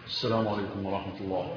السلام عليكم ورحمة الله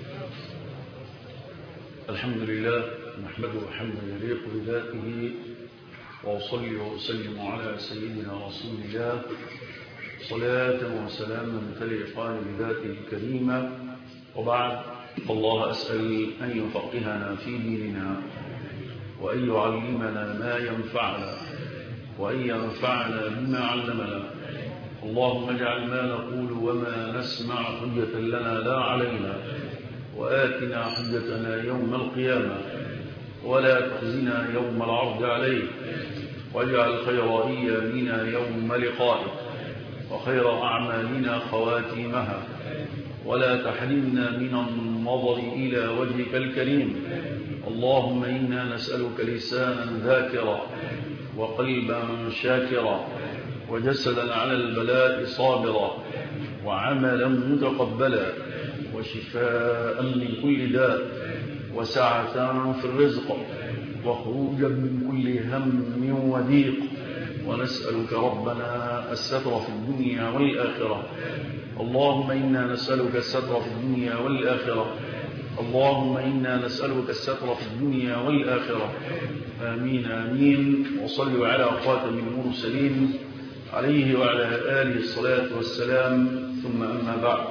الحمد لله نحمده حمدا يليق بذاته وأصلي وأسلم على سيدنا رسول الله صلاة وسلاما تليقان بذاته الكريمة وبعد فالله أسأل أن يفقهنا في ديننا وأن يعلمنا ما ينفعنا وأن ينفعنا بما علمنا اللهم اجعل ما نقول وما نسمع حجة لنا لا علينا وآتنا حجتنا يوم القيامة ولا تخزنا يوم العرض عليك واجعل خير أيامنا يوم لقائك وخير أعمالنا خواتيمها ولا تحرمنا من النظر إلى وجهك الكريم اللهم إنا نسألك لسانا ذاكرا وقلبا شاكرا وجسدا على البلاء صابرا وعملا متقبلا وشفاء من كل داء وسعة في الرزق وخروجا من كل هم وضيق ونسألك ربنا الستر في الدنيا والآخرة اللهم إنا نسألك الستر في الدنيا والآخرة اللهم إنا نسألك الستر في الدنيا والآخرة آمين آمين وصلوا على خاتم المرسلين عليه وعلى آله الصلاة والسلام ثم أما بعد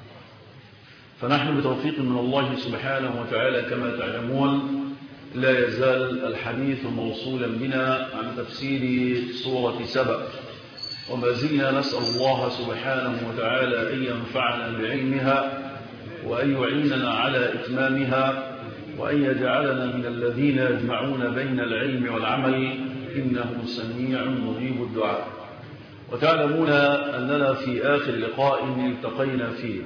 فنحن بتوفيق من الله سبحانه وتعالى كما تعلمون لا يزال الحديث موصولا بنا عن تفسير سورة سبأ وما زلنا نسأل الله سبحانه وتعالى أن ينفعنا بعلمها وأن يعيننا على إتمامها وأن يجعلنا من الذين يجمعون بين العلم والعمل إنه سميع مجيب الدعاء وتعلمون أننا في آخر لقاء التقينا فيه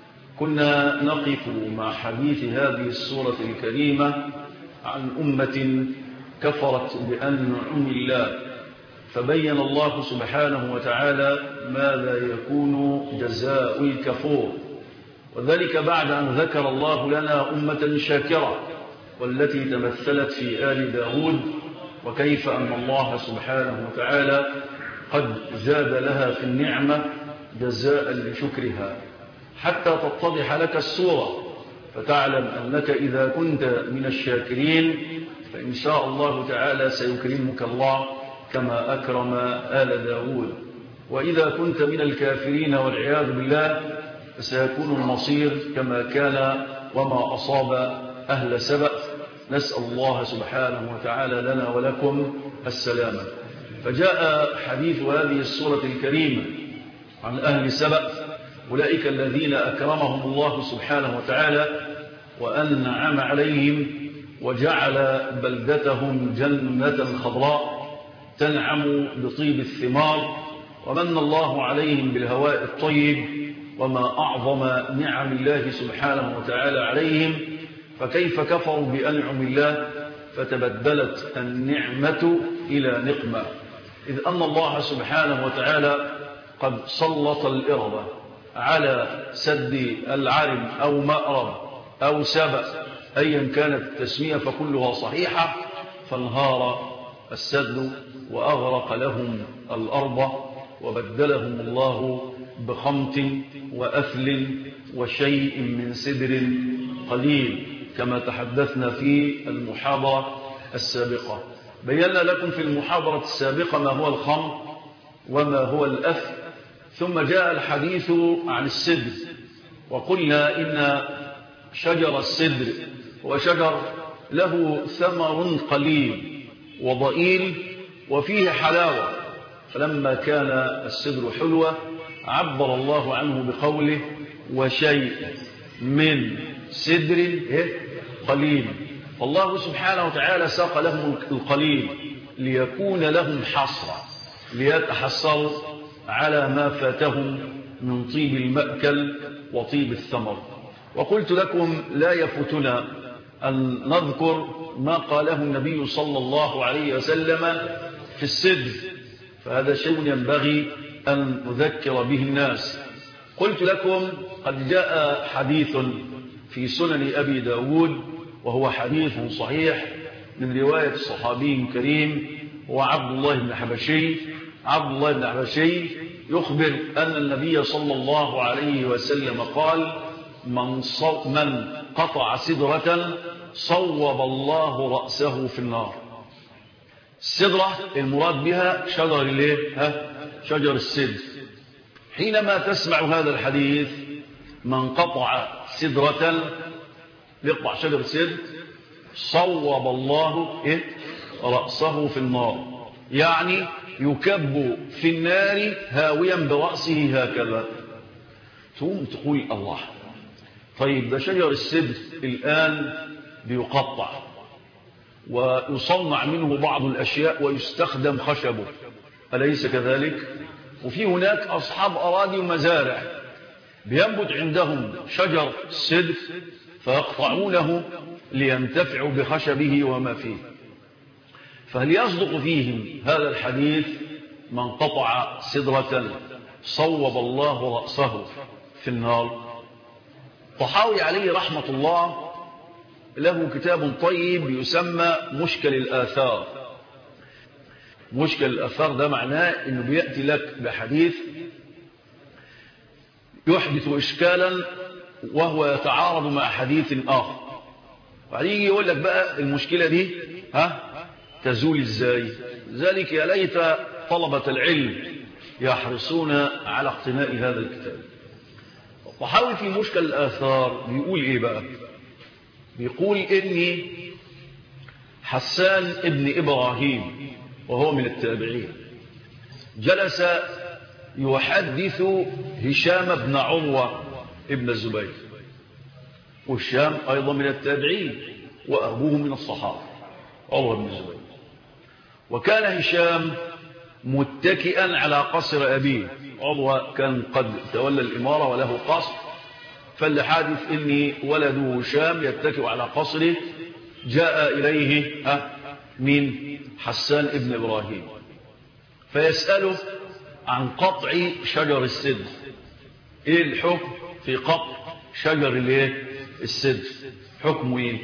كنا نقف مع حديث هذه السورة الكريمة عن أمة كفرت بأنعم الله فبين الله سبحانه وتعالى ماذا يكون جزاء الكفور وذلك بعد أن ذكر الله لنا أمة شاكرة والتي تمثلت في آل داود وكيف أن الله سبحانه وتعالى قد زاد لها في النعمة جزاء لشكرها حتى تتضح لك الصورة فتعلم أنك إذا كنت من الشاكرين فإن شاء الله تعالى سيكرمك الله كما أكرم آل داود وإذا كنت من الكافرين والعياذ بالله فسيكون المصير كما كان وما أصاب أهل سبأ نسأل الله سبحانه وتعالى لنا ولكم السلامة فجاء حديث هذه السورة الكريمة عن أهل سبأ أولئك الذين أكرمهم الله سبحانه وتعالى وأنعم عليهم وجعل بلدتهم جنة خضراء تنعم بطيب الثمار ومن الله عليهم بالهواء الطيب وما أعظم نعم الله سبحانه وتعالى عليهم فكيف كفروا بأنعم الله فتبدلت النعمة إلى نقمة إذ أن الله سبحانه وتعالى قد سلط الإرض على سد العرم أو مأرب أو سبأ أيا كانت التسمية فكلها صحيحة فانهار السد وأغرق لهم الأرض وبدلهم الله بخمط وأثل وشيء من سدر قليل كما تحدثنا في المحاضرة السابقة بينا لكم في المحاضرة السابقة ما هو الخمط وما هو الأثل ثم جاء الحديث عن السدر وقلنا إن شجر السدر هو شجر له ثمر قليل وضئيل وفيه حلاوة فلما كان السدر حلوة عبر الله عنه بقوله وشيء من سدر قليل فالله سبحانه وتعالى ساق لهم القليل ليكون لهم حصرا ليتحصروا على ما فاتهم من طيب المأكل وطيب الثمر وقلت لكم لا يفوتنا أن نذكر ما قاله النبي صلى الله عليه وسلم في السدر فهذا شيء ينبغي أن نذكر به الناس قلت لكم قد جاء حديث في سنن أبي داود وهو حديث صحيح من رواية الصحابي الكريم هو عبد الله بن حبشي عبد الله بن حبشي يخبر أن النبي صلى الله عليه وسلم قال من, صو من قطع سدرة صوب الله رأسه في النار السدرة المراد بها شجر الايه ها شجر السدر حينما تسمع هذا الحديث من قطع سدرة يقطع شجر السدر صوب الله إيه؟ رأسه في النار يعني يكب في النار هاويا برأسه هكذا ثم تقول الله طيب ده شجر السدر الآن بيقطع ويصنع منه بعض الأشياء ويستخدم خشبه أليس كذلك؟ وفي هناك أصحاب أراضي ومزارع بينبت عندهم شجر السدر فيقطعونه لينتفعوا بخشبه وما فيه فهل يصدق فيهم هذا الحديث من قطع سدرة صوب الله رأسه في النار طحاوي عليه رحمة الله له كتاب طيب يسمى مشكل الآثار مشكل الآثار ده معناه أنه بيأتي لك بحديث يحدث إشكالا وهو يتعارض مع حديث آخر وبعدين يجي يقول لك بقى المشكلة دي ها تزول ازاي ذلك يا ليت طلبة العلم يحرصون على اقتناء هذا الكتاب وحاول في مشكل الآثار بيقول ايه بقى بيقول اني حسان ابن ابراهيم وهو من التابعين جلس يحدث هشام بن عروة ابن الزبير والشام أيضا من التابعين وأبوه من الصحابة عروة بن الزبير وكان هشام متكئا على قصر أبيه عروة كان قد تولى الإمارة وله قصر فالحادث إني ولده هشام يتكئ على قصره جاء إليه من حسان ابن إبراهيم فيسأله عن قطع شجر السدر ايه الحكم في قطع شجر الايه السدر حكمه ايه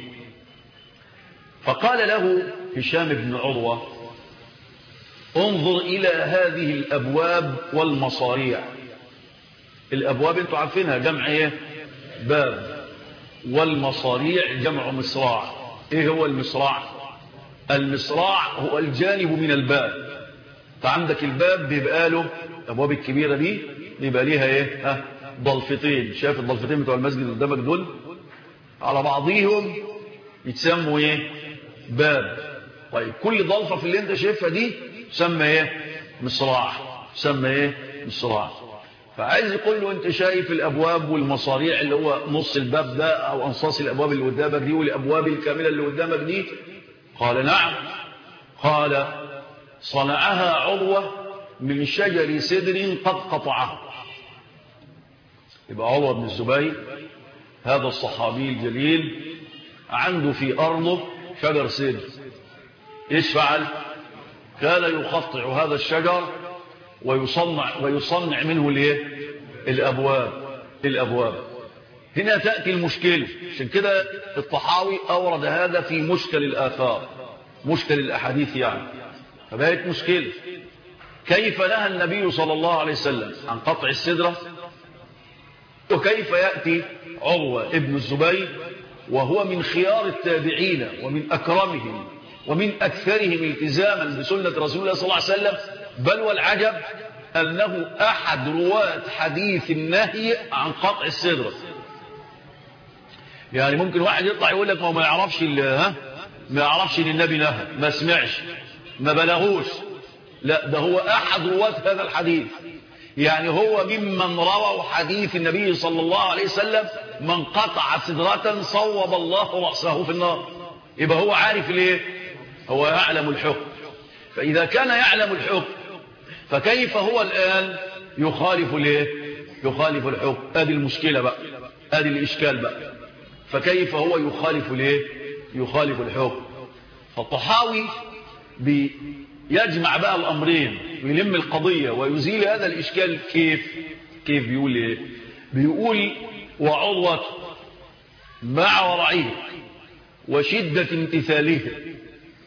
فقال له هشام بن عروة انظر إلى هذه الأبواب والمصاريع الأبواب انتوا عارفينها جمع ايه باب والمصاريع جمع مصراع ايه هو المصراع المصراع هو الجانب من الباب فعندك الباب بيبقى له الابواب الكبيره دي بيبقى ليها ايه ها ضلفتين شايف الضلفتين بتوع المسجد اللي قدامك دول على بعضيهم يتسموا ايه باب طيب كل ضلفه في اللي انت شايفها دي تسمى ايه مصراع تسمى ايه مصراع فعايز يقول له انت شايف الابواب والمصاريع اللي هو نص الباب ده او انصاص الابواب اللي قدامك دي والابواب الكامله اللي قدامك دي قال نعم قال صنعها عروة من شجر سدر قد قطعه يبقى عروة بن الزبير هذا الصحابي الجليل عنده في أرضه شجر سدر إيش فعل كان يقطع هذا الشجر ويصنع, ويصنع منه الايه الأبواب الأبواب هنا تأتي المشكلة عشان كده الطحاوي أورد هذا في مشكل الآثار مشكل الأحاديث يعني فبقت مشكلة كيف نهى النبي صلى الله عليه وسلم عن قطع السدرة وكيف يأتي عروة ابن الزبير وهو من خيار التابعين ومن أكرمهم ومن أكثرهم التزاما بسنة رسول الله صلى الله عليه وسلم بل والعجب أنه أحد رواة حديث النهي عن قطع السدرة يعني ممكن واحد يطلع يقول لك ما يعرفش ها ما يعرفش ان النبي نهى ما سمعش ما بلغوش لا ده هو أحد رواة هذا الحديث يعني هو ممن رووا حديث النبي صلى الله عليه وسلم من قطع سدرة صوب الله رأسه في النار يبقى هو عارف ليه هو يعلم الحكم فإذا كان يعلم الحكم فكيف هو الآن يخالف ليه يخالف الحكم هذه المشكلة بقى هذه الإشكال بقى فكيف هو يخالف ليه يخالف الحكم فالطحاوي بيجمع بقى الأمرين ويلم القضية ويزيل هذا الإشكال كيف كيف بيقول إيه بيقول وعضوة مع ورعيه وشدة امتثاله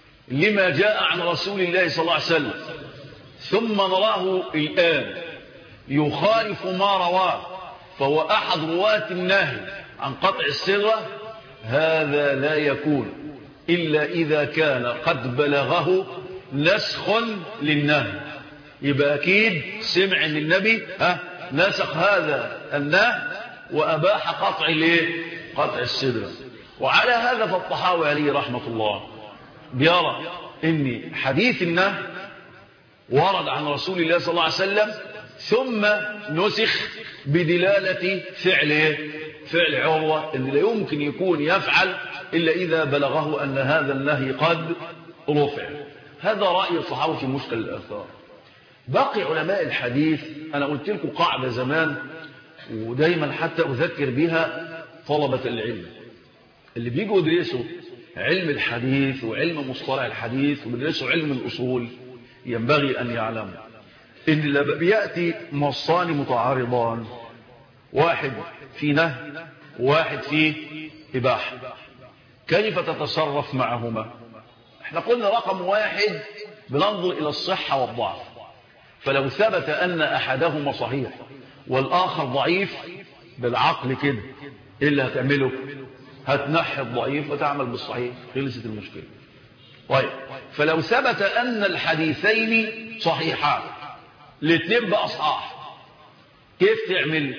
لما جاء عن رسول الله صلى الله عليه وسلم ثم نراه الآن يخالف ما رواه فهو أحد رواة النهي عن قطع السرة هذا لا يكون إلا إذا كان قد بلغه نسخ للنهي يبقى أكيد سمع من النبي ها نسخ هذا النهي وأباح قطع الايه قطع السدرة وعلى هذا فالطحاوي عليه رحمة الله بيرى ان حديث النهي ورد عن رسول الله صلى الله عليه وسلم ثم نسخ بدلالة فعل ايه فعل عروة اللي لا يمكن يكون يفعل إلا إذا بلغه أن هذا النهي قد رفع هذا رأي الصحابة في مشكل الآثار باقي علماء الحديث أنا قلت لكم قاعدة زمان ودايما حتى أذكر بها طلبة العلم اللي بيجوا يدرسوا علم الحديث وعلم مصطلح الحديث وبيدرسوا علم الأصول ينبغي أن يعلموا إن لما بيأتي نصان متعارضان واحد في نهي واحد في إباحة كيف تتصرف معهما احنا قلنا رقم واحد بننظر إلى الصحة والضعف فلو ثبت أن أحدهما صحيح والآخر ضعيف بالعقل كده إيه اللي هتعمله هتنحي الضعيف وتعمل بالصحيح خلصت المشكلة طيب فلو ثبت أن الحديثين صحيحان الاثنين بأصحاح كيف تعمل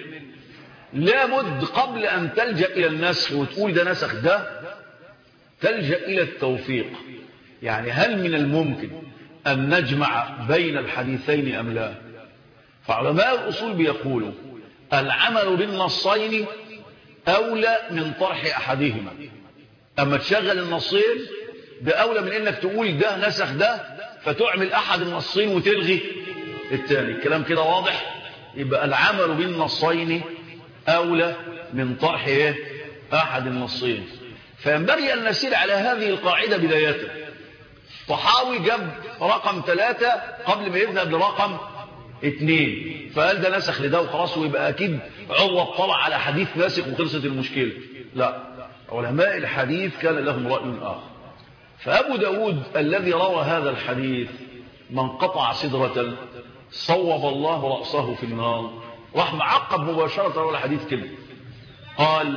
لابد قبل أن تلجأ إلى النسخ وتقول ده نسخ ده تلجأ إلى التوفيق يعني هل من الممكن أن نجمع بين الحديثين أم لا فعلماء الأصول بيقولوا العمل بالنصين أولى من طرح أحدهما أما تشغل النصين ده أولى من إنك تقول ده نسخ ده فتعمل أحد النصين وتلغي الثاني الكلام كده واضح يبقى العمل بالنصين أولى من طرح إيه؟ أحد النصين فينبغي أن نسير على هذه القاعدة بداية طحاوي جاب رقم ثلاثة قبل ما يذهب لرقم اثنين فقال ده نسخ لده وخلاص ويبقى أكيد عوض طلع على حديث ناسخ وخلصت المشكلة لا علماء الحديث كان لهم رأي آخر فأبو داود الذي روى هذا الحديث من قطع سدرة صوب الله رأسه في النار راح معقب مباشرة على الحديث كده قال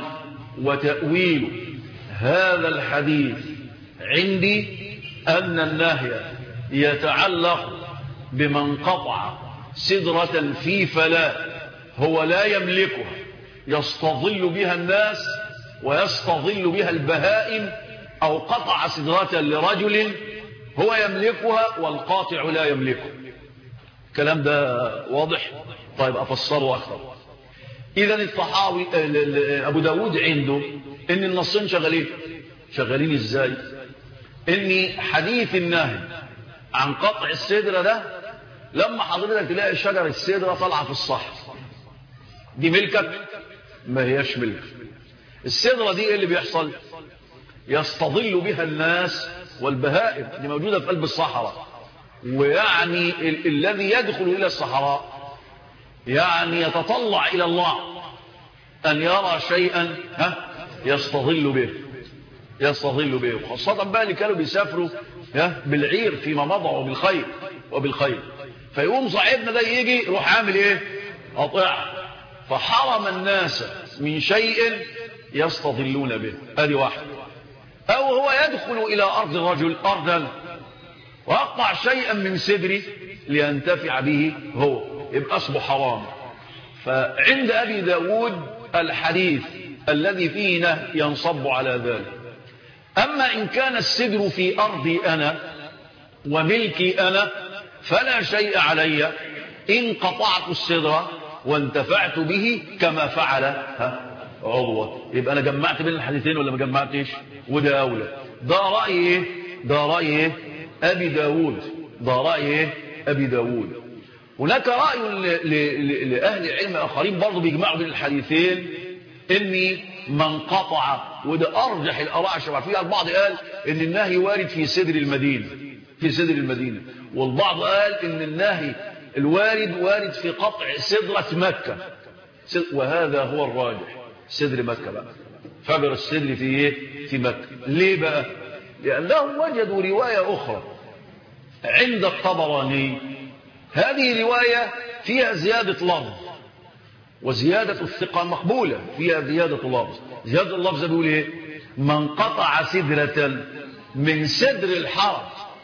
وتأويل هذا الحديث عندي أن النهي يتعلق بمن قطع سدرة في فلاة هو لا يملكها يستظل بها الناس ويستظل بها البهائم أو قطع سدرة لرجل هو يملكها والقاطع لا يملكها الكلام ده واضح طيب أفسره أكثر إذا الطحاوي أبو داود عنده إن النصين شغالين شغالين إزاي إن حديث النهي عن قطع السدرة ده لما حضرتك تلاقي شجر السدرة طالعة في الصحراء دي ملكك ما هياش ملك السدرة دي ايه اللي بيحصل يستظل بها الناس والبهائم دي موجودة في قلب الصحراء ويعني ال الذي يدخل إلى الصحراء يعني يتطلع إلى الله أن يرى شيئا ها يستظل به يستظل به خاصة بقى اللي كانوا بيسافروا بالعير فيما مضى وبالخير وبالخير فيقوم صاحبنا ده يجي يروح عامل ايه قطع فحرم الناس من شيء يستظلون به هذه واحد او هو يدخل الى ارض الرجل ارضا ويقطع شيئا من صدري لينتفع به هو يبقى اصبح حرام فعند ابي داود الحديث الذي فيه نهي ينصب على ذلك اما ان كان السدر في ارضي انا وملكي انا فلا شيء علي إن قطعت الصدر وانتفعت به كما فعل ها عضوة يبقى أنا جمعت بين الحديثين ولا ما جمعتش وده أولى ده رأي إيه ده رأي إيه أبي داود ده رأي إيه أبي داود هناك رأي لأهل العلم آخرين برضو بيجمعوا بين الحديثين إني من قطع وده أرجح الآراء الشرع فيها البعض قال إن النهي وارد في صدر المدينة في صدر المدينة والبعض قال ان النهي الوارد وارد في قطع سدرة مكة وهذا هو الراجح سدر مكة بقى فجر السدر في ايه في مكة ليه بقى لأنهم وجدوا رواية أخرى عند الطبراني هذه رواية فيها زيادة لفظ وزيادة الثقة مقبولة فيها زيادة لفظ زيادة اللفظ بيقول ايه من قطع سدرة من سدر الحرم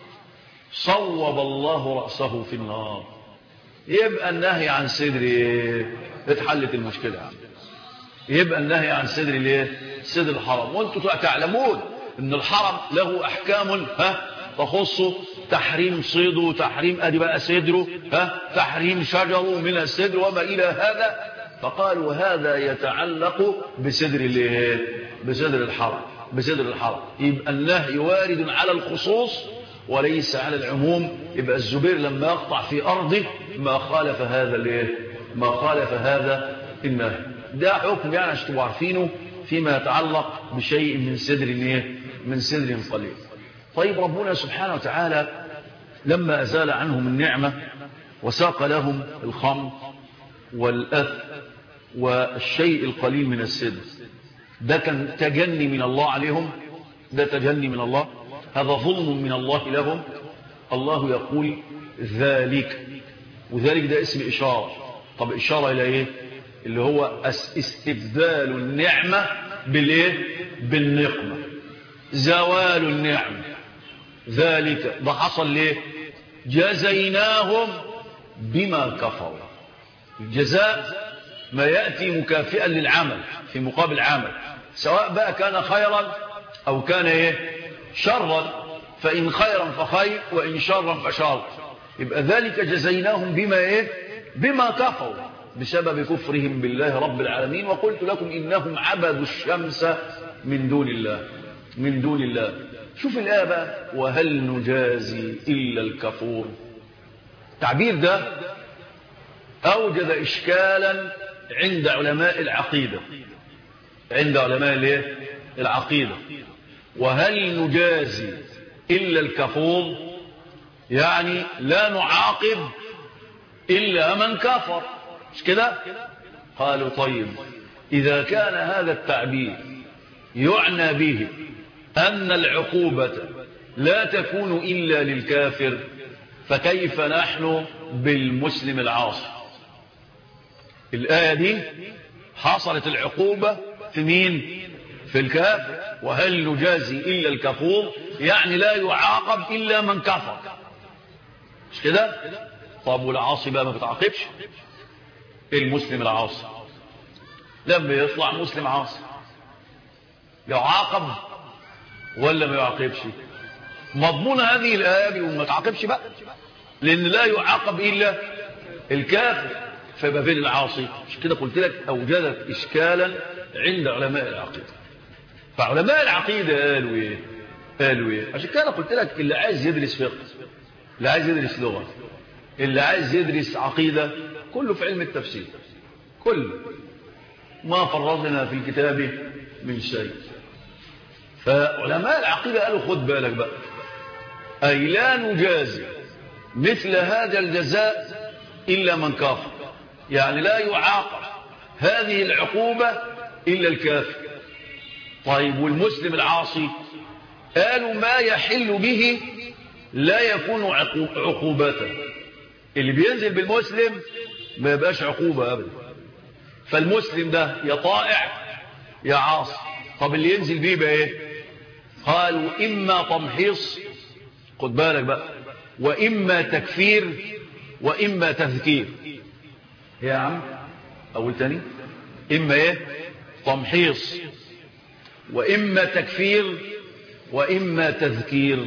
صوب الله رأسه في النار يبقى النهي عن سدر ايه اتحلت المشكلة يعني. يبقى النهي عن سدر الايه سدر الحرم وانتم تعلمون ان الحرم له احكام ها تخص تحريم صيده تحريم ادي بقى سدره ها تحريم شجره من السدر وما الى هذا فقالوا هذا يتعلق بسدر الايه بسدر الحرم بسدر الحرم يبقى النهي وارد على الخصوص وليس على العموم يبقى الزبير لما يقطع في ارضه ما خالف هذا الايه ما خالف هذا النهي ده حكم يعني عشان تبقوا عارفينه فيما يتعلق بشيء من سدر ايه من سدر قليل طيب ربنا سبحانه وتعالى لما أزال عنهم النعمة وساق لهم الخمر والأث والشيء القليل من السدر ده كان تجني من الله عليهم ده تجني من الله هذا ظلم من الله لهم الله يقول ذلك وذلك ده اسم إشارة طب إشارة إلى إيه اللي هو استبدال النعمة بالإيه بالنقمة زوال النعمة ذلك ده حصل ليه جزيناهم بما كفروا الجزاء ما يأتي مكافئا للعمل في مقابل عمل سواء بقى كان خيرا أو كان إيه شرا فإن خيرا فخير وإن شرا فشر يبقى ذلك جزيناهم بما إيه بما كفروا بسبب كفرهم بالله رب العالمين وقلت لكم إنهم عبدوا الشمس من دون الله من دون الله شوف الآية بقى وهل نجازي إلا الكفور التعبير ده أوجد إشكالا عند علماء العقيدة عند علماء الايه العقيدة وهل نجازي إلا الكفور يعني لا نعاقب إلا من كفر مش كده قالوا طيب إذا كان هذا التعبير يعنى به أن العقوبة لا تكون إلا للكافر فكيف نحن بالمسلم العاصي الآية دي حصلت العقوبة في مين في الكافر وهل نجازي إلا الكفور يعني لا يعاقب إلا من كفر مش كده طب والعاصي بقى ما بتعاقبش المسلم العاصي لما يطلع مسلم عاصي يعاقب ولا ما يعاقبش مضمون هذه الآية وما تعاقبش بقى لأن لا يعاقب إلا الكافر فيبقى بين العاصي مش كده قلت لك أوجدت إشكالا عند علماء العقيدة فعلماء العقيدة قالوا إيه قالوا إيه عشان كده قلت لك اللي عايز يدرس فقه اللي عايز يدرس لغة اللي عايز يدرس عقيدة كله في علم التفسير كله ما فرضنا في الكتاب من شيء فعلماء العقيدة قالوا خد بالك بقى أي لا نجازي مثل هذا الجزاء إلا من كافر يعني لا يعاقب هذه العقوبة إلا الكافر طيب والمسلم العاصي قالوا ما يحل به لا يكون عقوبته اللي بينزل بالمسلم ما يبقاش عقوبة أبدا فالمسلم ده يا طائع يا عاصي طب اللي ينزل بيه بقى ايه قالوا إما تمحيص خد بالك بقى وإما تكفير وإما تذكير يا عم أول تاني إما إيه تمحيص وإما تكفير وإما تذكير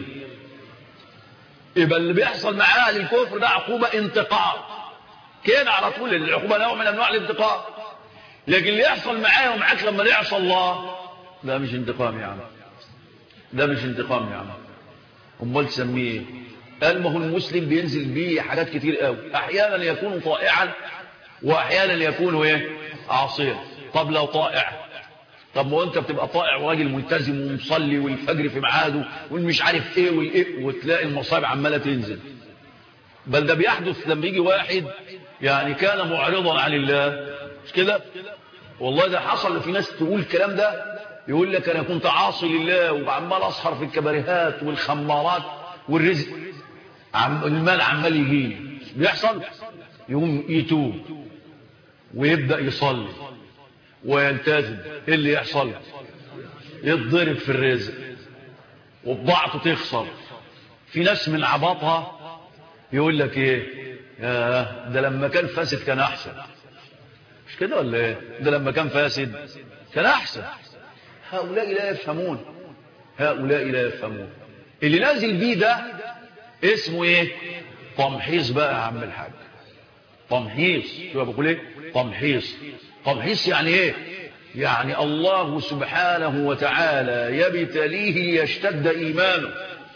يبقى اللي بيحصل مع أهل الكفر ده عقوبة انتقام كان على طول العقوبة نوع من أنواع الانتقام لكن اللي يحصل معايا ومعاك لما يعصى الله ده مش انتقام يا عم ده مش انتقام يا عم امال تسميه قال ما هو المسلم بينزل بيه حاجات كتير قوي احيانا يكون طائعا واحيانا يكون ايه عاصيا طب لو طائع طب ما انت بتبقى طائع وراجل ملتزم ومصلي والفجر في ميعاده والمش عارف ايه والايه وتلاقي المصائب عماله تنزل بل ده بيحدث لما يجي واحد يعني كان معرضا عن الله مش كده والله ده حصل في ناس تقول الكلام ده يقول لك انا كنت عاصي لله وعمال اسهر في الكباريهات والخمارات والرزق عم المال عمال يجيني بيحصل يقوم يتوب ويبدأ يصلي ويلتزم ايه اللي يحصل يتضرب في الرزق وبضاعته تخسر في ناس من عباطها يقول لك ايه يا ده لما كان فاسد كان احسن مش كده ولا ايه ده لما كان فاسد كان احسن هؤلاء لا يفهمون هؤلاء لا يفهمون اللي نازل بيه ده اسمه ايه تمحيص بقى يا عم الحاج تمحيص شو بقول ايه تمحيص تمحيص يعني ايه يعني الله سبحانه وتعالى يبتليه ليشتد ايمانه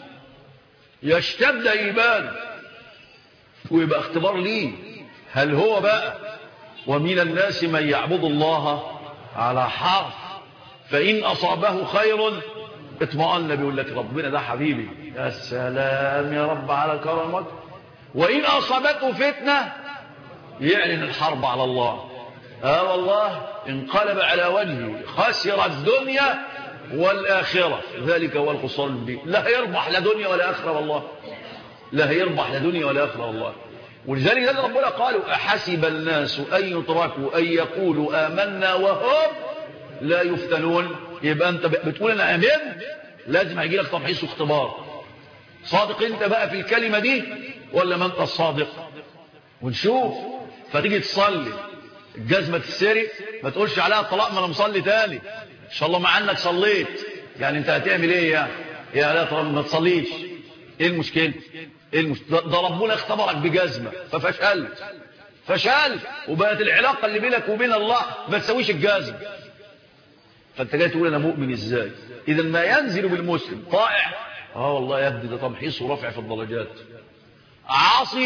يشتد ايمانه ويبقى اختبار ليه هل هو بقى ومن الناس من يعبد الله على حرف فإن أصابه خير اطمأن بيقول لك ربنا ده حبيبي يا سلام يا رب على كرمك وإن أصابته فتنة يعلن الحرب على الله آه والله انقلب على وجهه خسر الدنيا والآخرة ذلك هو الخسران المبين لا يربح لا دنيا ولا آخرة والله لا يربح لا دنيا ولا آخرة والله ولذلك هذا ربنا قالوا أحسب الناس أن يتركوا أن يقولوا آمنا وهم لا يفتنون يبقى أنت بتقول أنا آمن لازم هيجي لك تمحيص واختبار صادق أنت بقى في الكلمة دي ولا ما أنت الصادق ونشوف فتيجي تصلي الجزمة تتسرق ما تقولش عليها طلاق ما أنا مصلي تاني إن شاء الله مع أنك صليت يعني أنت هتعمل إيه يعني يا لا طلاق ما تصليش إيه المشكلة إيه المشكلة ده ربنا اختبرك بجزمة ففشلت فشلت وبقت العلاقة اللي بينك وبين الله ما تسويش الجزمة فانت جاي تقول انا مؤمن ازاي اذا ما ينزل بالمسلم طائع اه والله يا ابني ده تمحيص ورفع في الدرجات عاصي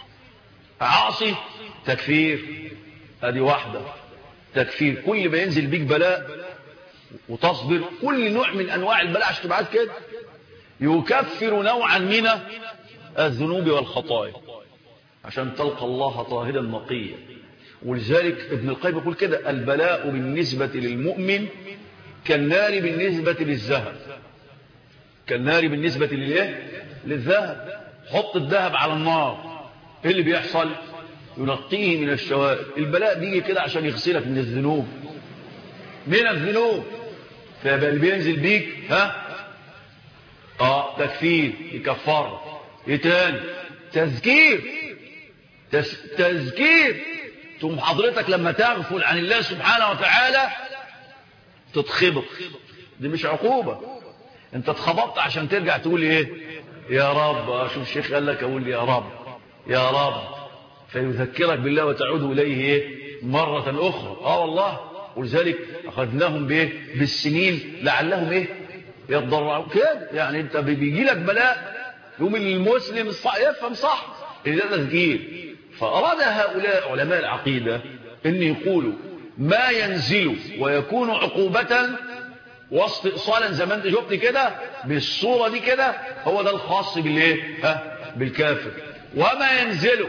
عاصي تكفير ادي واحدة تكفير كل ما ينزل بيك بلاء وتصبر كل نوع من انواع البلاء عشان تبعد كده يكفر نوعا من الذنوب والخطايا عشان تلقى الله طاهرا نقيا ولذلك ابن القيم يقول كده البلاء بالنسبة للمؤمن كالنار بالنسبة للذهب كالنار بالنسبة للإيه؟ للذهب حط الذهب على النار ايه اللي بيحصل ينقيه من الشوائب البلاء بيجي كده عشان يغسلك من الذنوب من الذنوب فيبقى اللي بينزل بيك ها اه تكفير يكفر ايه تاني تذكير تز... تذكير ثم حضرتك لما تغفل عن الله سبحانه وتعالى تتخبط دي مش عقوبة انت اتخبطت عشان ترجع تقول ايه يا رب اشوف الشيخ قال لك اقول يا رب يا رب فيذكرك بالله وتعود اليه ايه مرة اخرى اه والله ولذلك اخذناهم بايه بالسنين لعلهم ايه يتضرعوا كده يعني انت بيجي لك بلاء يوم المسلم الصح يفهم صح ان ده تذكير فأراد هؤلاء علماء العقيدة أن يقولوا ما ينزل ويكون عقوبة واستئصالا زي ما انت شفت كده بالصورة دي كده هو ده الخاص بالايه ها بالكافر وما ينزل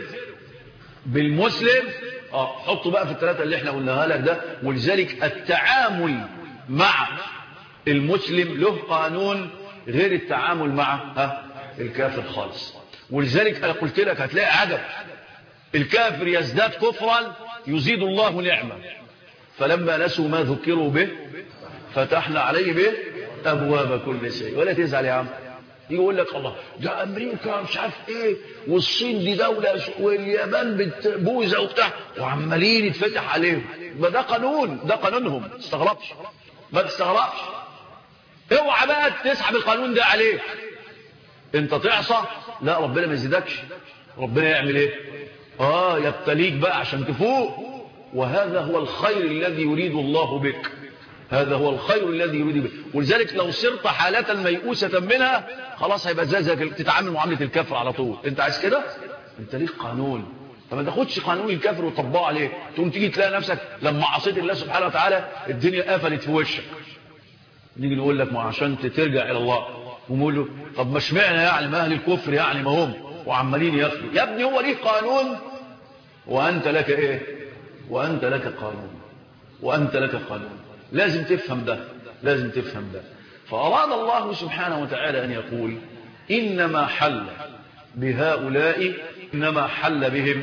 بالمسلم اه حطوا بقى في الثلاثة اللي احنا قلناها لك ده ولذلك التعامل مع المسلم له قانون غير التعامل مع ها الكافر خالص ولذلك انا قلت لك هتلاقي عجب الكافر يزداد كفرا يزيد الله نعمة فلما نسوا ما ذكروا به فتحنا عليه به أبواب كل شيء ولا تزعل يا عم يقول لك الله ده أمريكا مش عارف إيه والصين دي دولة واليابان بتبوزة وبتاع وعمالين يتفتح عليهم ما ده قانون ده قانونهم ما تستغربش ما تستغربش اوعى بقى تسحب القانون ده عليك انت تعصى لا ربنا ما يزيدكش ربنا يعمل ايه آه يبتليك بقى عشان تفوق وهذا هو الخير الذي يريد الله بك هذا هو الخير الذي يريد بك ولذلك لو صرت حالة ميؤوسة منها خلاص هيبقى زي تتعامل معاملة الكفر على طول انت عايز كده انت ليك قانون فما تاخدش قانون الكفر وتطبقه عليه تقوم تيجي تلاقي نفسك لما عصيت الله سبحانه وتعالى الدنيا قفلت في وشك نيجي نقول لك ما عشان ترجع الى الله ونقول له طب ما اشمعنى يعني ما اهل الكفر يعني ما هم وعمالين ياخدوا يا ابني هو ليه قانون وأنت لك إيه وأنت لك قانون وأنت لك قانون لازم تفهم ده لازم تفهم ده فأراد الله سبحانه وتعالى أن يقول إنما حل بهؤلاء إنما حل بهم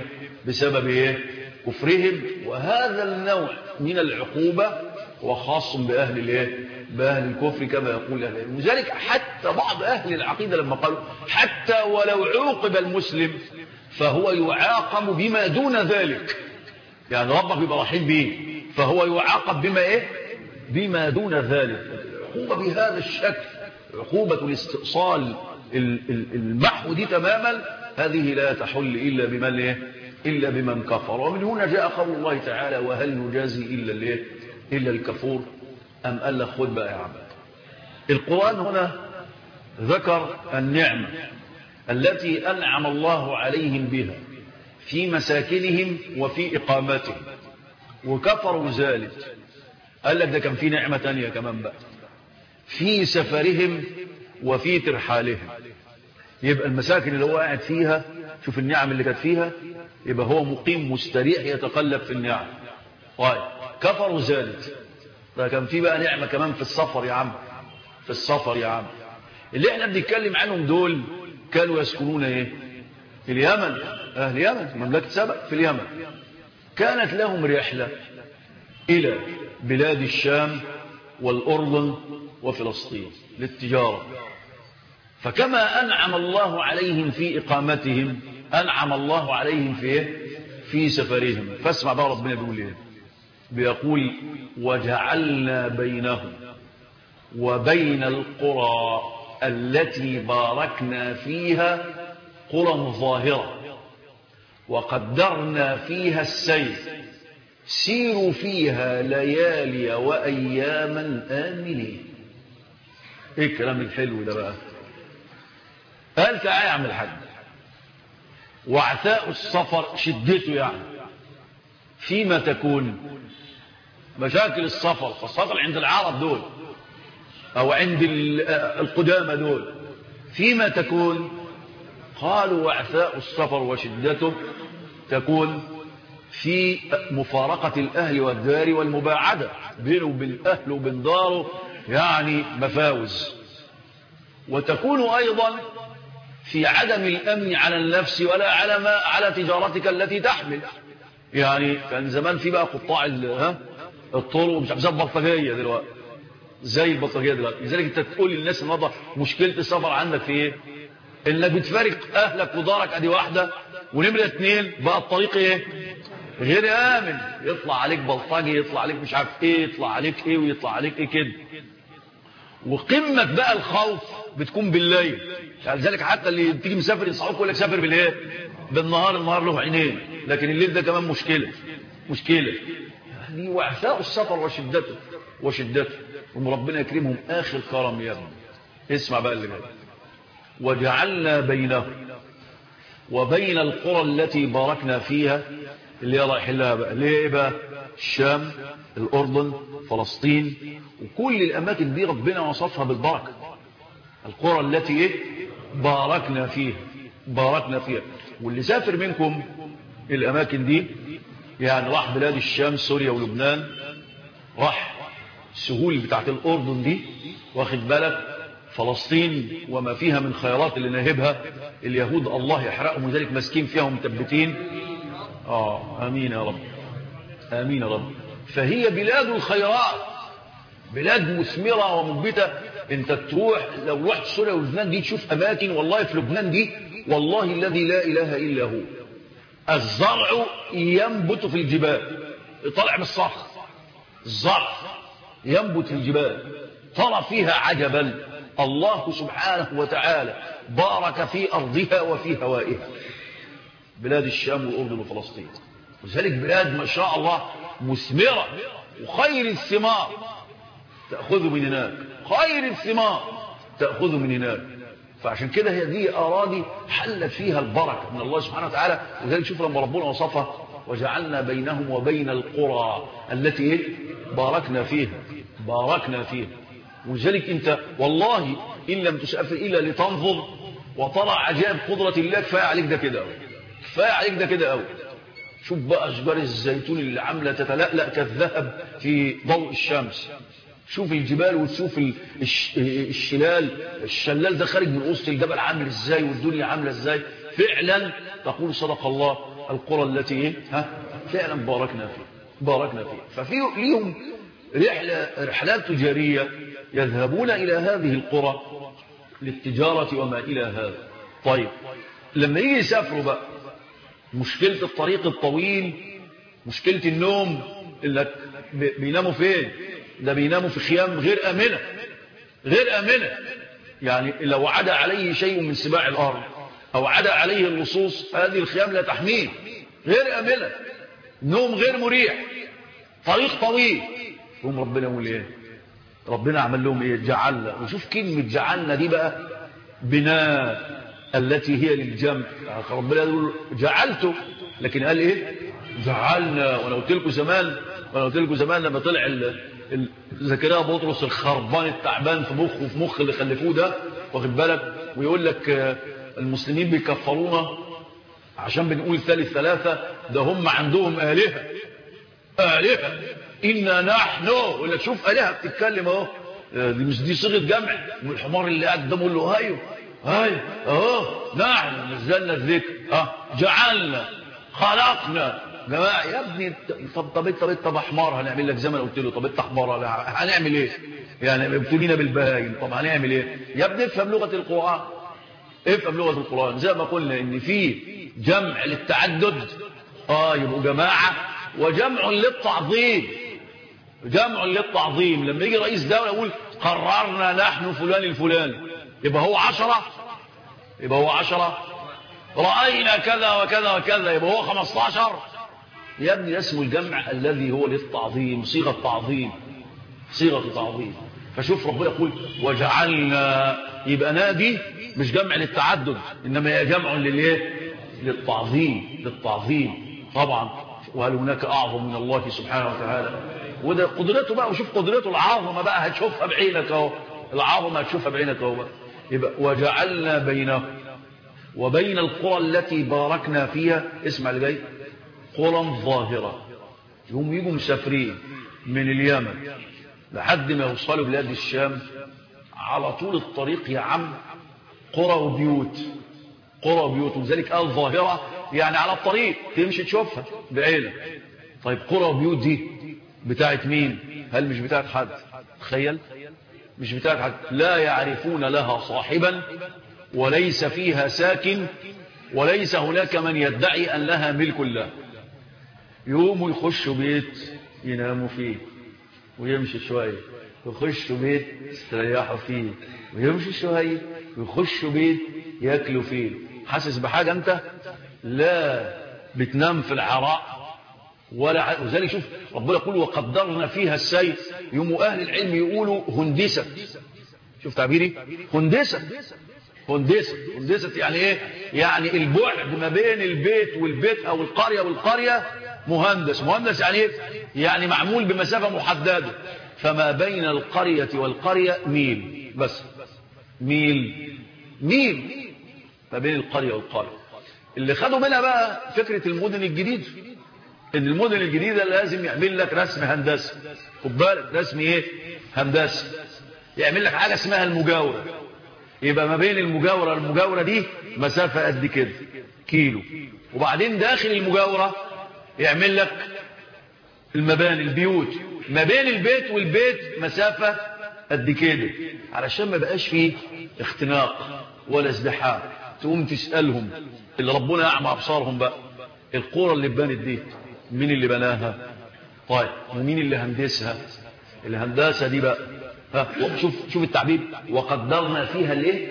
بسبب إيه كفرهم وهذا النوع من العقوبة هو خاص بأهل الإيه بأهل الكفر كما يقول أهل العلم لذلك حتى بعض أهل العقيدة لما قالوا حتى ولو عوقب المسلم فهو يعاقب بما دون ذلك يعني ربك يبقى رحيم به فهو يعاقب بما إيه بما دون ذلك العقوبة بهذا الشكل عقوبة الاستئصال المحو دي تماما هذه لا تحل إلا بمن إيه إلا بمن كفر ومن هنا جاء قول الله تعالى وهل نجازي إلا الإيه إلا الكفور أم قال لك خد بقى يا عم القرآن هنا ذكر النعمة التي أنعم الله عليهم بها في مساكنهم وفي إقامتهم وكفروا ذلك قال لك ده كان في نعمة تانية كمان بقى في سفرهم وفي ترحالهم يبقى المساكن اللي هو قاعد فيها شوف النعم اللي كانت فيها يبقى هو مقيم مستريح يتقلب في النعم طيب كفروا ذلك ده كان في بقى نعمة كمان في السفر يا عم في السفر يا عم اللي احنا بنتكلم عنهم دول كانوا يسكنون ايه في اليمن اهل اليمن مملكة سبق في اليمن كانت لهم رحلة الى بلاد الشام والاردن وفلسطين للتجارة فكما انعم الله عليهم في اقامتهم انعم الله عليهم في ايه في سفرهم فاسمع بقى ربنا بيقول ايه بيقول وجعلنا بينهم وبين القرى التي باركنا فيها قرى ظاهرة وقدرنا فيها السير سيروا فيها ليالي وأياما آمنين ايه الكلام الحلو ده بقى قال تعالى يا عم الحاج وعثاء السفر شدته يعني فيما تكون مشاكل السفر خاصة عند العرب دول أو عند القدامى دول فيما تكون قالوا وعثاء السفر وشدته تكون في مفارقة الأهل والدار والمباعدة بينه وبين أهله وبين داره يعني مفاوز وتكون أيضا في عدم الأمن على النفس ولا على ما على تجارتك التي تحمل يعني كان زمان في بقى قطاع ها الطرق مش عارف البلطجيه دلوقتي زي البلطجيه دلوقتي لذلك انت تقول للناس النهارده مشكله السفر عندك في ايه انك بتفارق اهلك ودارك ادي واحده ونمره اثنين بقى الطريق ايه غير امن يطلع عليك بلطجي يطلع عليك مش عارف ايه يطلع عليك ايه ويطلع عليك ايه كده وقمه بقى الخوف بتكون بالليل لذلك حتى اللي تيجي مسافر ينصحوك يقول لك سافر بالايه بالنهار النهار له عينين لكن الليل ده كمان مشكله مشكله يعني وعثاء السفر وشدته وشدته وان ربنا يكرمهم اخر كرم يا ابني اسمع بقى اللي جاي وجعلنا بينهم وبين القرى التي باركنا فيها اللي رايح لها بقى ليه بقى الشام الاردن فلسطين وكل الاماكن دي ربنا وصفها بالبركه القرى التي ايه باركنا فيها باركنا فيها واللي سافر منكم الاماكن دي يعني راح بلاد الشام سوريا ولبنان راح السهول بتاعت الأردن دي واخد بالك فلسطين وما فيها من خيرات اللي ناهبها اليهود الله يحرقهم لذلك ماسكين فيها ومثبتين آه آمين يا رب آمين يا رب فهي بلاد الخيرات بلاد مثمرة ومنبتة انت تروح لو رحت سوريا ولبنان دي تشوف أماكن والله في لبنان دي والله الذي لا إله إلا هو الزرع ينبت في الجبال طالع من الصخر الزرع ينبت في الجبال ترى فيها عجبا الله سبحانه وتعالى بارك في أرضها وفي هوائها بلاد الشام والأردن وفلسطين وذلك بلاد ما شاء الله مثمرة وخير الثمار تأخذ من هناك خير الثمار تأخذ من هناك فعشان كده هي دي أراضي حلت فيها البركة من الله سبحانه وتعالى وذلك شوف لما ربنا وصفها وجعلنا بينهم وبين القرى التي باركنا فيها باركنا فيها ولذلك انت والله إن لم تسافر إلا لتنظر وترى عجائب قدرة الله كفاية عليك ده كده كفاية عليك ده كده قوي شوف بقى أشجار الزيتون اللي عاملة تتلألأ كالذهب في ضوء الشمس شوف الجبال وتشوف الشلال الشلال ده خارج من وسط الجبل عامل ازاي والدنيا عامله ازاي فعلا تقول صدق الله القرى التي ها فعلا باركنا فيها باركنا فيها ففي ليهم رحلة رحلات تجارية يذهبون إلى هذه القرى للتجارة وما إلى هذا طيب لما يجي يسافروا بقى مشكلة الطريق الطويل مشكلة النوم اللي بيناموا فين ده بيناموا في خيام غير آمنة غير آمنة يعني لو عدا عليه شيء من سباع الأرض أو عدا عليه اللصوص هذه الخيام لا تحميه غير آمنة نوم غير مريح طريق طويل هم ربنا يقول ايه ربنا عمل لهم ايه جعلنا وشوف كلمة جعلنا دي بقى بناء التي هي للجمع ربنا يقول جعلته لكن قال ايه جعلنا وانا قلت لكم زمان وانا قلت لكم زمان لما طلع زكريا بطرس الخربان التعبان في مخه وفي مخ اللي خلفوه ده واخد بالك ويقول لك المسلمين بيكفرونا عشان بنقول ثالث ثلاثة ده هم عندهم آلهة آلهة إنا نحن ولا تشوف آلهة بتتكلم اهو دي مش دي صيغة جمع والحمار اللي قاعد قدامه له هايو هايو اهو نحن نزلنا الذكر اه جعلنا خلقنا جماعة يا ابني طب طب طب طب حمار هنعمل لك زي ما قلت له طب انت حمار هنعمل ايه يعني ابتلينا بالبهايم طب هنعمل ايه يا ابني افهم لغة القرآن افهم لغة القرآن زي ما قلنا ان في جمع للتعدد اه يبقوا جماعة وجمع للتعظيم جمع للتعظيم لما يجي رئيس دولة يقول قررنا نحن فلان الفلاني يبقى هو عشرة يبقى هو عشرة رأينا كذا وكذا وكذا يبقى هو خمستاشر يا ابني اسمه الجمع الذي هو للتعظيم صيغة تعظيم صيغة تعظيم فشوف ربنا يقول وجعلنا يبقى نادي مش جمع للتعدد إنما هي جمع للإيه للتعظيم للتعظيم طبعا وهل هناك أعظم من الله سبحانه وتعالى وده قدرته بقى وشوف قدرته العظمة بقى هتشوفها بعينك اهو العظمة هتشوفها بعينك اهو يبقى وجعلنا بينه وبين القرى التي باركنا فيها اسمع اللي جاي قرى ظاهرة هم يجوا مسافرين من اليمن لحد ما يوصلوا بلاد الشام على طول الطريق يا عم قرى وبيوت قرى وبيوت ولذلك قال ظاهرة يعني على الطريق تمشي تشوفها بعينك طيب قرى وبيوت دي بتاعت مين هل مش بتاعت حد تخيل مش بتاعت حد لا يعرفون لها صاحبا وليس فيها ساكن وليس هناك من يدعي أن لها ملك الله يقوموا يخشوا بيت يناموا فيه ويمشي شوية ويخشوا بيت يستريحوا فيه ويمشي شوية ويخشوا بيت ياكلوا فيه حاسس بحاجة أنت لا بتنام في العراء ولا وذلك شوف ربنا يقول وقدرنا فيها السير يوم أهل العلم يقولوا هندسة شوف تعبيري هندسة هندسة هندسة يعني ايه يعني البعد ما بين البيت والبيت او القرية والقرية مهندس مهندس يعني ايه يعني معمول بمسافة محددة فما بين القرية والقرية ميل بس ميل ميل ما بين القرية والقرية اللي خدوا منها بقى فكرة المدن الجديدة ان المدن الجديدة لازم يعمل لك رسم هندسي خد بالك رسم ايه هندسي يعمل لك حاجة اسمها المجاورة يبقى ما بين المجاورة والمجاورة دي مسافة قد كده كيلو وبعدين داخل المجاورة يعمل لك المباني البيوت ما بين البيت والبيت مسافة قد كده علشان ما بقاش فيه اختناق ولا ازدحام تقوم تسألهم اللي ربنا يعمى أبصارهم بقى القرى اللي بانت دي مين اللي بناها طيب ومين اللي هندسها الهندسة دي بقى ها شوف شوف التعبير وقدرنا فيها الايه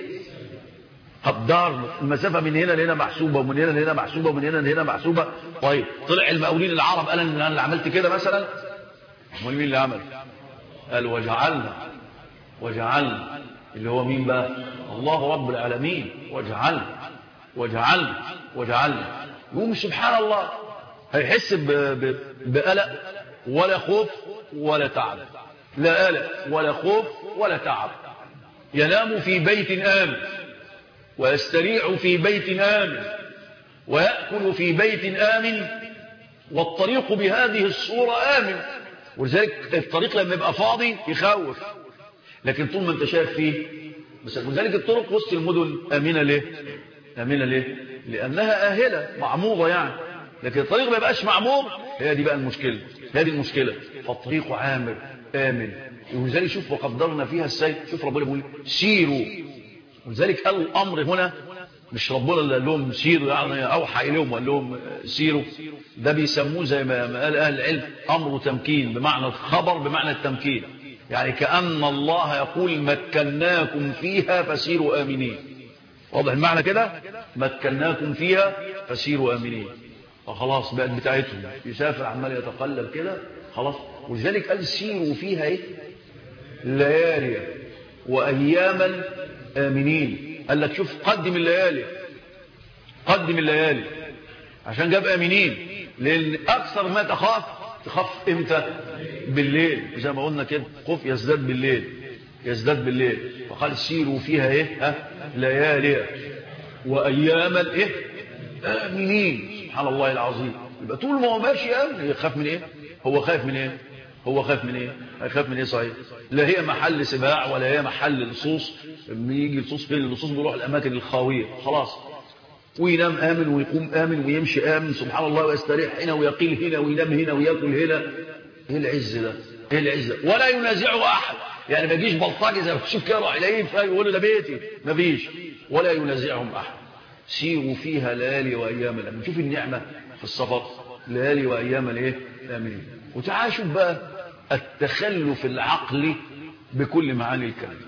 قدرنا المسافة من هنا لهنا محسوبة ومن هنا لهنا محسوبة ومن هنا لهنا محسوبة طيب طلع المقاولين العرب قال انا اللي عملت كده مثلا امال مين اللي عمل قال وجعلنا وجعلنا اللي هو مين بقى الله رب العالمين وجعلنا وجعلنا وجعلنا يقوم سبحان الله هيحس بقلق ولا خوف ولا تعب لا قلق ولا خوف ولا تعب ينام في بيت آمن ويستريع في بيت آمن ويأكل في بيت آمن والطريق بهذه الصورة آمن ولذلك الطريق لما يبقى فاضي يخوف لكن طول ما انت شايف فيه بس ولذلك الطرق وسط المدن آمنة ليه آمنة ليه لأنها آهلة معموضة يعني لكن الطريق ما يبقاش معمور هي دي بقى المشكلة هذه المشكلة فالطريق عامر آمن ولذلك شوف وقدرنا فيها السير شوف ربنا بيقول سيروا ولذلك قال الأمر هنا مش ربنا اللي قال لهم سيروا يعني أوحى إليهم وقال لهم سيروا ده بيسموه زي ما قال أهل العلم أمر تمكين بمعنى الخبر بمعنى التمكين يعني كأن الله يقول مكناكم فيها فسيروا آمنين واضح المعنى كده مكناكم فيها فسيروا آمنين فخلاص بقت بتاعتهم يسافر عمال يتقلب كده خلاص ولذلك قال سيروا فيها ايه ليالي وأياما آمنين قال لك شوف قدم الليالي قدم الليالي عشان جاب آمنين لأن أكثر ما تخاف تخاف إمتى بالليل زي ما قلنا كده خوف يزداد بالليل يزداد بالليل فقال سيروا فيها ايه ها ليالي وأياما ايه آمنين سبحان الله العظيم يبقى طول ما هو ماشي امن يخاف من ايه هو خايف من ايه هو خايف من ايه هيخاف من ايه صحيح لا هي محل سباع ولا هي محل لصوص لما يجي لصوص فين اللصوص بيروح الاماكن الخاويه خلاص وينام امن ويقوم امن ويمشي امن سبحان الله ويستريح هنا ويقيل هنا وينام هنا وياكل هنا ايه العز ده ايه العز ده ولا ينازعه احد يعني ما يجيش بلطجي زي ما تشوف كده راح يلاقيه فيقول له ده بيتي ما فيش ولا ينازعهم احد سيروا فيها ليالي وايام الامن شوف النعمه في السفر ليالي وايام الايه الامنين وتعاشوا بقى التخلف العقلي بكل معاني الكلمه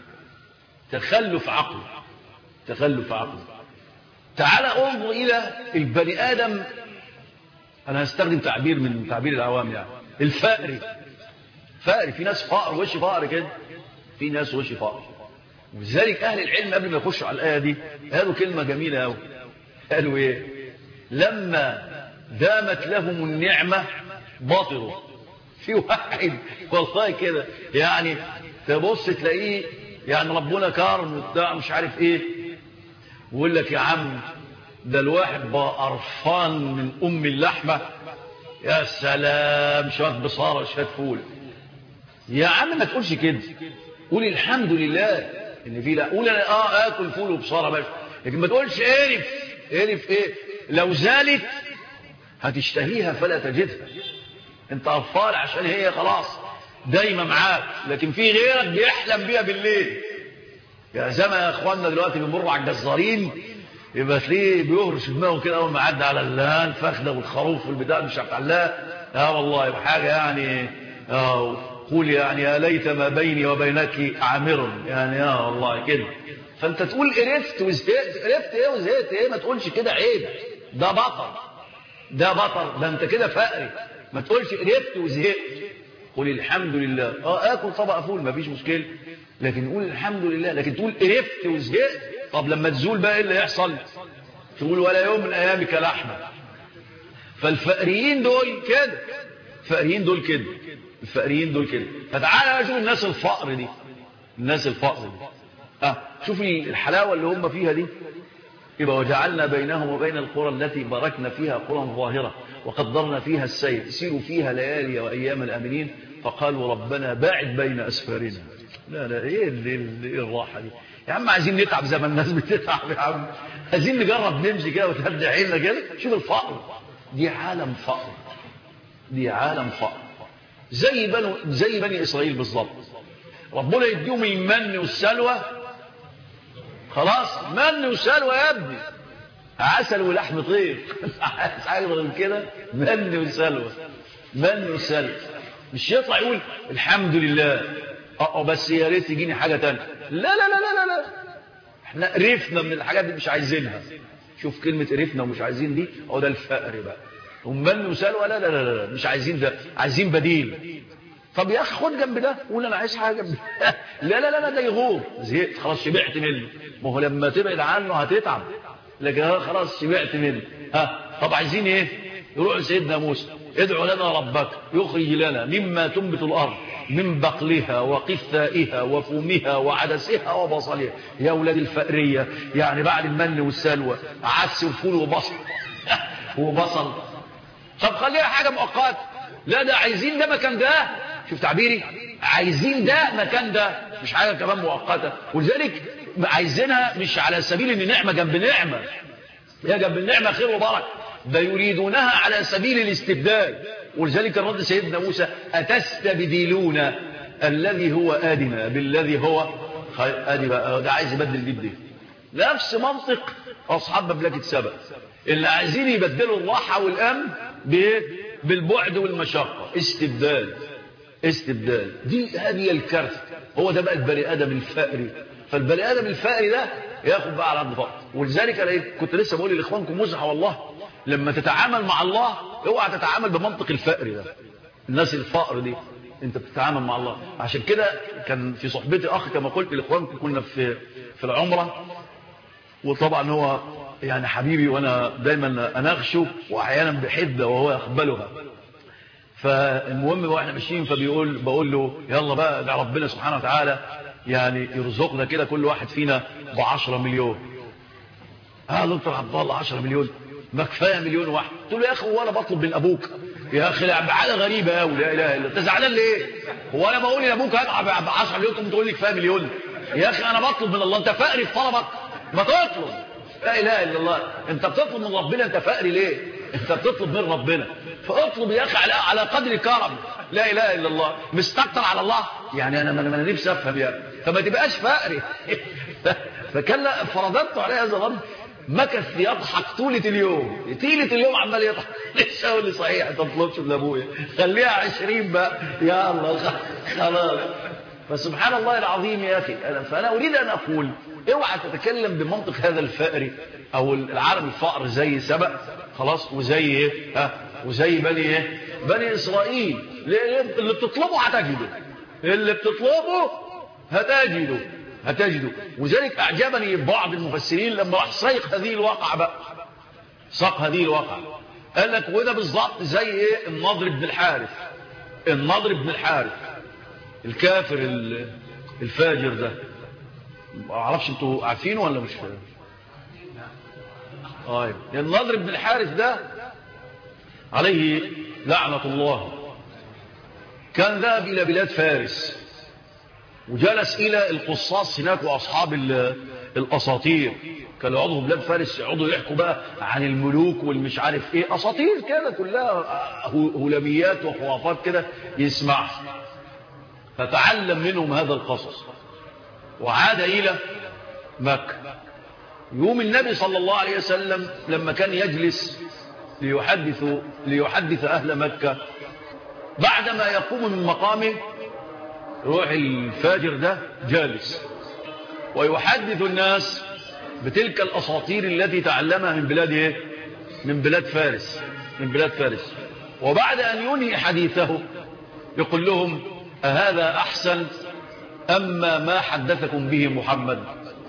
تخلف عقلي تخلف عقلي تعال انظر الى البني ادم انا هستخدم تعبير من تعبير العوام يعني الفقري فقري في ناس فقر وش فقر كده في ناس وش فقر ولذلك اهل العلم قبل ما يخشوا على الايه دي قالوا كلمه جميله قوي قالوا ايه لما دامت لهم النعمه بطروا في واحد والله كده يعني تبص تلاقيه يعني ربنا كرم وبتاع مش عارف ايه ويقول لك يا عم ده الواحد بقى قرفان من ام اللحمه يا سلام شويه بصاره شويه فول يا عم ما تقولش كده قول الحمد لله ان في لا قول انا اه اكل فول وبصاره بس لكن ما تقولش قرف قرف ايه لو زالت هتشتهيها فلا تجدها انت قرفان عشان هي خلاص دايما معاك لكن في غيرك بيحلم بيها بالليل يا زي ما يا اخواننا دلوقتي بنمر على الجزارين يبقى تلاقيه بيهرش دماغه كده اول ما عدى على الفخده والخروف والبتاع مش بتاع لا اه والله حاجه يعني اه قول يعني يا ليت ما بيني وبينك عامر يعني يا والله كده فانت تقول قرفت وزهقت قرفت ايه وزهقت ايه ما تقولش كده عيب ده بطل ده بطل ده انت كده فقري ما تقولش قرفت وزهقت قول الحمد لله اه اكل طبق فول ما فيش مشكله لكن قول الحمد لله لكن تقول قرفت وزهقت طب لما تزول بقى ايه اللي يحصل تقول ولا يوم من ايامك لحمه فالفقريين دول كده الفقريين دول كده الفقريين دول كده فتعالى شوف الناس الفقر دي الناس الفقر دي اه شوفي الحلاوه اللي هم فيها دي يبقى وجعلنا بينهم وبين القرى التي باركنا فيها قرى ظاهره وقدرنا فيها السير يسيروا فيها ليالي وايام الامنين فقالوا ربنا باعد بين اسفارنا لا لا ايه اللي اللي الراحه دي يا عم عايزين نتعب زي ما الناس بتتعب يا عم عايزين نجرب نمشي كده وتهدي عيننا كده شوف الفقر دي عالم فقر دي عالم فقر زي بنو زي بني اسرائيل بالظبط ربنا يديهم المن والسلوى خلاص من وسلوى يا ابني عسل ولحم طير عايز حاجه غير كده من وسلوى من وسلوى مش يطلع يقول الحمد لله اه بس يا ريت يجيني حاجه ثانيه لا لا لا لا لا لا احنا قرفنا من الحاجات دي مش عايزينها شوف كلمه قرفنا ومش عايزين دي هو ده الفقر بقى ومن وسلوى لا لا لا لا مش عايزين ده عايزين بديل طب يا اخي خد جنب ده قول انا عايز حاجه جنب لا لا لا لا ده يغور زهقت خلاص شبعت منه ما هو لما تبعد عنه هتتعب لكن ها خلاص شبعت منه ها طب عايزين ايه يروح لسيدنا موسى ادعو لنا ربك يخرج لنا مما تنبت الارض من بقلها وقثائها وفومها وعدسها وبصلها يا ولاد الفقريه يعني بعد المن والسلوى عدس وفول وبصل وبصل طب خليها حاجه مؤقته لا ده عايزين ده مكان ده شوف تعبيري عايزين ده مكان ده مش حاجه كمان مؤقته ولذلك عايزينها مش على سبيل ان نعمه جنب نعمه هي جنب النعمه خير وبركه ده يريدونها على سبيل الاستبدال ولذلك رد سيدنا موسى أتستبدلون الذي هو آدنا بالذي هو خير آدي بقى ده عايز يبدل دي بدي نفس منطق أصحاب مملكة سبأ اللي عايزين يبدلوا الراحة والأمن بالبعد والمشقة استبدال استبدال دي هذه الكارثة هو ده بقى البني آدم الفقري فالبني آدم الفقري ده ياخد بقى على الضغط ولذلك أنا كنت لسه بقول لإخوانكم مزحة والله لما تتعامل مع الله اوعى تتعامل بمنطق الفقر ده الناس الفقر دي انت بتتعامل مع الله عشان كده كان في صحبتي اخ كما قلت لاخوانكم كنا في في العمره وطبعا هو يعني حبيبي وانا دايما اناغشه واحيانا بحده وهو يقبلها فالمهم واحنا ماشيين فبيقول بقول له يلا بقى ده ربنا سبحانه وتعالى يعني يرزقنا كده كل واحد فينا ب 10 مليون قال انت عبد الله 10 مليون ما كفايه مليون واحد قلت له يا اخي هو انا بطلب من ابوك يا اخي حاجه غريبه قوي لا اله الا الله انت زعلان ليه هو انا بقول لابوك هدفع ب 10 مليون تقوم تقول لي كفايه مليون يا اخي انا بطلب من الله انت فقري في طلبك ما تطلب لا اله الا الله انت بتطلب من ربنا انت فقري ليه انت بتطلب من ربنا فاطلب يا اخي على على قدر كرم لا اله الا الله مستكتر على الله يعني انا انا نفسي افهم يعني فما تبقاش فقري فكان فرضت عليه هذا الامر مكث يضحك طولة اليوم طيلة اليوم عمال يضحك ليش اقول لي صحيح انت ما تطلبش من ابويا خليها عشرين بقى يا الله خلاص فسبحان الله العظيم يا اخي فانا اريد ان اقول اوعى تتكلم بمنطق هذا الفقري او العالم الفقر زي سبق خلاص وزي ايه ها وزي بني ايه بني اسرائيل اللي بتطلبه هتجده اللي بتطلبه هتجده هتجده وذلك أعجبني بعض المفسرين لما راح سيق هذه الواقعة بقى ساق هذه الواقعة قال لك وده بالظبط زي ايه النضر بن الحارث النضر بن الحارث الكافر الفاجر ده ما اعرفش انتوا عارفينه ولا مش فاهم طيب النضر بن الحارث ده عليه لعنة الله كان ذهب إلى بلاد فارس وجلس إلى القصاص هناك وأصحاب الأساطير كانوا يقعدوا بلاد فارس يقعدوا يحكوا بقى عن الملوك والمش عارف ايه أساطير كده كلها هلميات وخرافات كده يسمعها فتعلم منهم هذا القصص وعاد إلى مكة يوم النبي صلى الله عليه وسلم لما كان يجلس ليحدث, ليحدث أهل مكة بعدما يقوم من مقامه روح الفاجر ده جالس ويحدث الناس بتلك الأساطير التي تعلمها من بلاد ايه من بلاد فارس من بلاد فارس وبعد أن ينهي حديثه يقول لهم أهذا أحسن أما ما حدثكم به محمد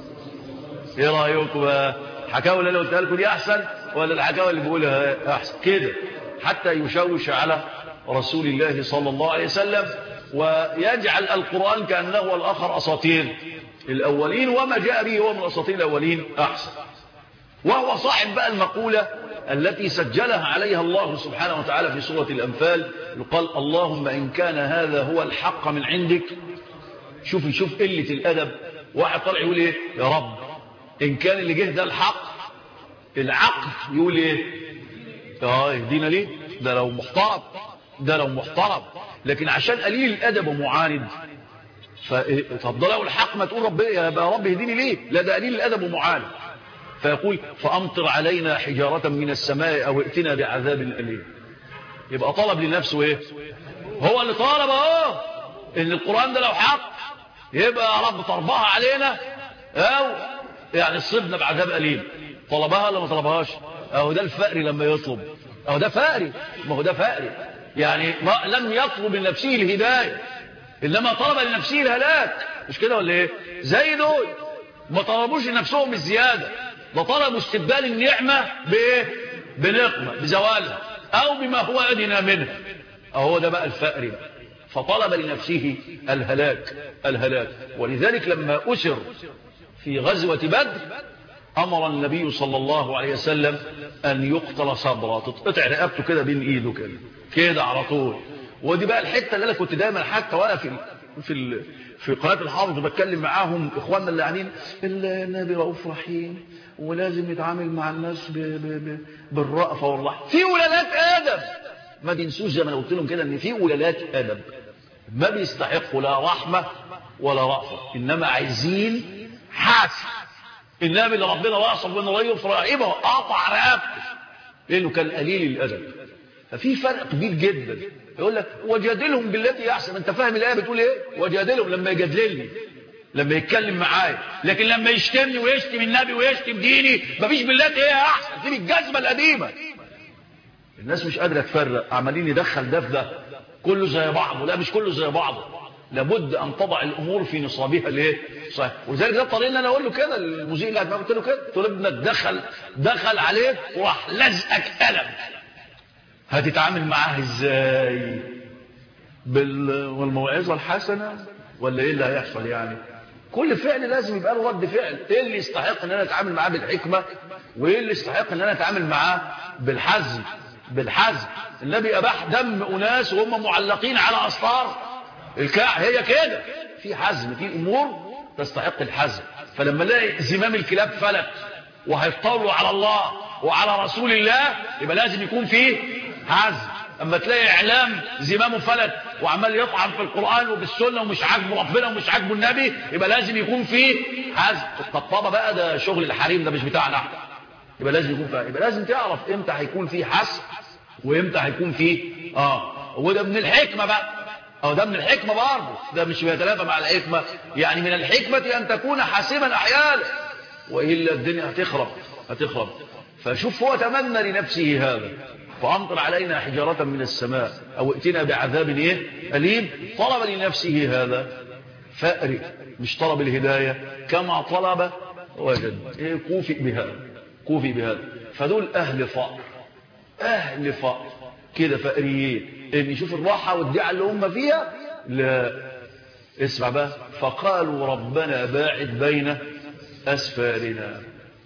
ايه رأيكم حكاوة اللي قلتها لكم دي أحسن ولا الحكاوة اللي بقولها أحسن كده حتى يشوش على رسول الله صلى الله عليه وسلم ويجعل القرآن كأنه الآخر أساطير الأولين وما جاء به هو من أساطير الأولين أحسن وهو صاحب بقى المقولة التي سجلها عليها الله سبحانه وتعالى في سورة الأنفال قال اللهم إن كان هذا هو الحق من عندك شوف شوف قلة الأدب واحد طالع يقول إيه يا رب إن كان اللي جه ده الحق العقل يقول إيه اه يهدينا ليه ده لو محترم ده لو محترم لكن عشان قليل الأدب ومعاند طب ده لو الحق ما تقول رب يا رب يهديني ليه لا ده قليل الأدب ومعاند فيقول فأمطر علينا حجارة من السماء أو ائتنا بعذاب أليم يبقى طلب لنفسه ايه هو اللي طالب اهو ان القرآن ده لو حق يبقى يا رب طربها علينا او يعني الصبنا بعذاب أليم طلبها ولا ما طلبهاش اهو ده الفقري لما يطلب اهو ده فقري ما هو ده فقري يعني ما لم يطلب لنفسه الهداية انما طلب لنفسه الهلاك مش كده ولا ايه زي دول ما طلبوش لنفسهم الزيادة ده طلبوا استبدال النعمة بايه بنقمة بزوالها او بما هو ادنى منه اهو ده بقى الفقر بقى فطلب لنفسه الهلاك الهلاك ولذلك لما أسر في غزوة بدر أمر النبي صلى الله عليه وسلم أن يقتل صبرا تتقطع رقبته كده بين إيده كده كده على طول ودي بقى الحتة اللي أنا كنت دايما حتى وأنا في في ال... في قناة الحافظ بتكلم معاهم إخواننا اللي قاعدين النبي رؤوف رحيم ولازم يتعامل مع الناس ب... ب... ب... بالرأفة والله في ولالات آدم ما بينسوش زي ما أنا قلت لهم كده إن في ولالات آدم ما بيستحقوا لا رحمة ولا رأفة إنما عايزين حاسب النبي اللي ربنا وصف بأنه رأيه رائبه قطع رقبته لأنه كان قليل الأدب ففي فرق كبير جدا يقول لك وجادلهم بالتي احسن انت فاهم الايه بتقول ايه وجادلهم لما يجادلني لما يتكلم معايا لكن لما يشتمني ويشتم النبي ويشتم ديني مفيش بالتي ايه احسن دي الجزمه القديمه الناس مش قادره تفرق عمالين يدخل ده في ده كله زي بعضه لا مش كله زي بعضه لابد ان تضع الامور في نصابها ليه صحيح ولذلك ده الطريق اللي انا اقول له كده المذيع اللي قاعد قلت له كده قلت له ابنك دخل دخل عليك وراح لزقك قلم هتتعامل معاه ازاي بال... والموعظه الحسنه ولا ايه اللي هيحصل يعني كل فعل لازم يبقى له رد فعل ايه اللي يستحق ان انا اتعامل معاه بالحكمه وايه اللي يستحق ان انا اتعامل معاه بالحزم بالحزم النبي اباح دم اناس وهم معلقين على اسطار الكاع هي كده في حزم في امور تستحق الحزم فلما الاقي زمام الكلاب فلت وهيفطروا على الله وعلى رسول الله يبقى لازم يكون فيه حزم اما تلاقي اعلام زمامه فلت وعمال يطعن في القرآن وبالسنة ومش عاجبه ربنا ومش عاجبه النبي يبقى لازم يكون فيه حزم الطبطبة بقى ده شغل الحريم ده مش بتاعنا يبقى لازم يكون فيه يبقى لازم تعرف امتى هيكون فيه حزم وامتى هيكون فيه اه وده من الحكمة بقى اه ده من الحكمة برضه ده مش بيتلافى مع الحكمة يعني من الحكمة ان تكون حاسما احيانا وإلا الدنيا هتخرب هتخرب فشوف هو تمنى لنفسه هذا فأمطر علينا حجارة من السماء أو ائتنا بعذاب إيه؟ أليم طلب لنفسه هذا فأري مش طلب الهداية كما طلب وجد إيه كوفئ بهذا كوفئ بهذا فدول أهل فقر أهل فقر كده فقريين إن يشوف الراحة والدعاء اللي هم فيها لا اسمع بقى فقالوا ربنا باعد بين أسفارنا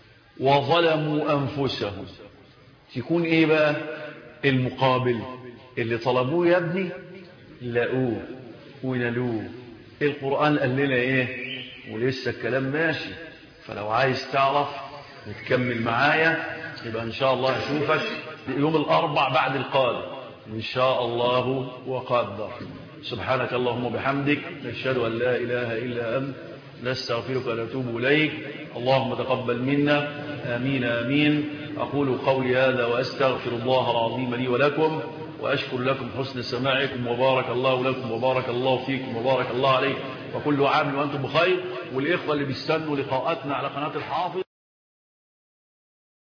وظلموا أنفسهم تكون إيه بقى المقابل اللي طلبوه يا ابني لقوه ونلوه القرآن قال لنا إيه ولسه الكلام ماشي فلو عايز تعرف نتكمل معايا يبقى إن شاء الله أشوفك يوم الأربع بعد القادم إن شاء الله وقدر سبحانك اللهم وبحمدك نشهد أن لا إله إلا أنت نستغفرك ونتوب إليك اللهم تقبل منا آمين آمين أقول قولي هذا وأستغفر الله العظيم لي ولكم وأشكر لكم حسن سماعكم وبارك الله لكم وبارك الله فيكم وبارك الله عليكم وكل عام وأنتم بخير والإخوة اللي بيستنوا لقاءاتنا على قناة الحافظ